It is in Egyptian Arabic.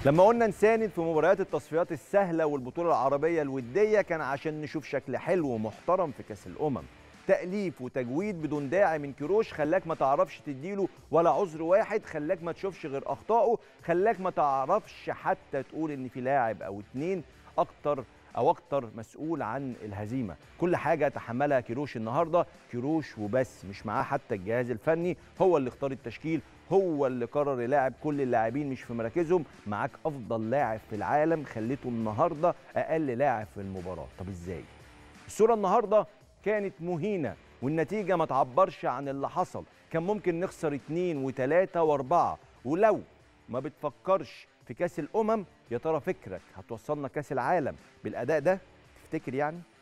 لما قلنا نساند في مباريات التصفيات السهلة والبطولة العربية الودية كان عشان نشوف شكل حلو ومحترم في كأس الأمم تأليف وتجويد بدون داعي من كيروش خلاك ما تعرفش تديله ولا عذر واحد خلاك ما تشوفش غير أخطائه خلاك ما تعرفش حتى تقول إن في لاعب أو اتنين أكتر أو أكتر مسؤول عن الهزيمة كل حاجة تحملها كيروش النهاردة كيروش وبس مش معاه حتى الجهاز الفني هو اللي اختار التشكيل هو اللي قرر يلاعب كل اللاعبين مش في مراكزهم معاك افضل لاعب في العالم خليته النهارده اقل لاعب في المباراه طب ازاي الصوره النهارده كانت مهينه والنتيجه ما تعبرش عن اللي حصل كان ممكن نخسر اتنين وتلاته واربعه ولو ما بتفكرش في كاس الامم يا ترى فكرك هتوصلنا كاس العالم بالاداء ده تفتكر يعني